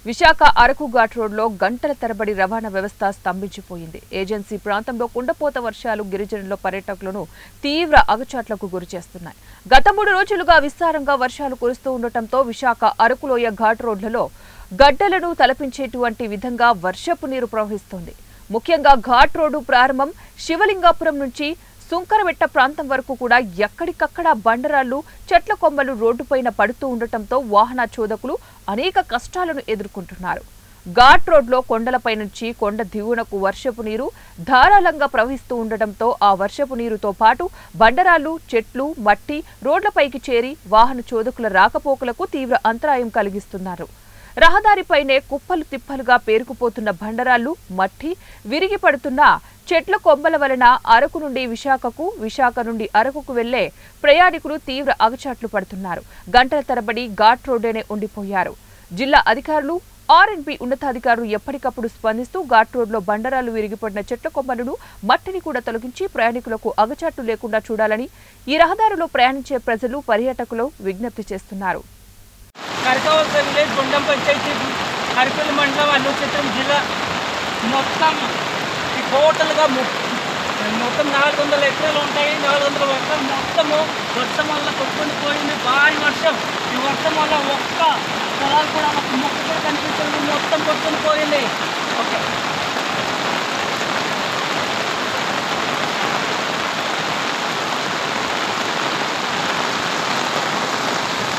విశాఖ అరకు ఘాట్ రోడ్లో గంటల తరబడి రవాణా వ్యవస్థ స్తంభించిపోయింది ఏజెన్సీ ప్రాంతంలో కుండపోత వర్షాలు గిరిజనుల పర్యాటకులను తీవ్ర అగచాట్లకు గురిచేస్తున్నాయి గత మూడు రోజులుగా విస్తారంగా వర్షాలు కురుస్తూ ఉండటంతో విశాఖ అరకులోయ ఘాట్ రోడ్లలో గడ్డలను తలపించేటువంటి విధంగా వర్షపు నీరు ప్రవహిస్తోంది ముఖ్యంగా ఘాట్ రోడ్డు ప్రారంభం శివలింగాపురం నుంచి సుంకరవెట్ట ప్రాంతం వరకు కూడా ఎక్కడికక్కడ బండరాళ్లు చెట్ల కొమ్మలు రోడ్డుపైన పడుతూ ఉండటంతో వాహన చోదకులు అనేక కష్టాలను ఎదుర్కొంటున్నారు ఘాట్ రోడ్లో కొండలపై నుంచి కొండ దిగువనకు వర్షపు నీరు ధారాళంగా ప్రవహిస్తూ ఉండటంతో ఆ వర్షపు నీరుతో పాటు బండరాళ్లు చెట్లు మట్టి రోడ్లపైకి చేరి వాహన చోదకుల రాకపోకలకు తీవ్ర అంతరాయం కలిగిస్తున్నారు రహదారిపైనే కుప్పలు తిప్పలుగా పేరుకుపోతున్న బండరాళ్లు మట్టి విరిగి పడుతున్న చెట్ల కొమ్మల వలన అరకు నుండి విశాఖకు విశాఖ నుండి అరకుకు వెళ్లే ప్రయాణికులు తీవ్ర అగచాట్లు పడుతున్నారు గంటల తరబడి ఘాట్ రోడ్డునే ఉండిపోయారు జిల్లా అధికారులు ఆర్ఎన్బి ఉన్నతాధికారులు ఎప్పటికప్పుడు స్పందిస్తూ ఘాట్ రోడ్లో బండరాలు విరిగిపడిన చెట్ల కొమ్మలను మట్టిని కూడా తొలగించి ప్రయాణికులకు అగచాట్లు లేకుండా చూడాలని ఈ రహదారిలో ప్రయాణించే ప్రజలు పర్యాటకులు విజ్ఞప్తి చేస్తున్నారు కరకవలస విలేజ్ గుండం పంచాయతీ అరపల్లి మండలం అల్లూరు చిత్రం జిల్లా మొత్తం ఈ టోటల్గా మొ- మొత్తం నాలుగు వందల ఎకరాలు ఉంటాయి నాలుగు వందల ఎకరాలు మొత్తము వర్షం వల్ల కొట్టుకొని పోయింది భారీ వర్షం ఈ వర్షం వల్ల ఒక్క పొలాలు కూడా ఒక మొక్క కూడా కనిపించలేదు మొత్తం కొట్టుకొని పోయింది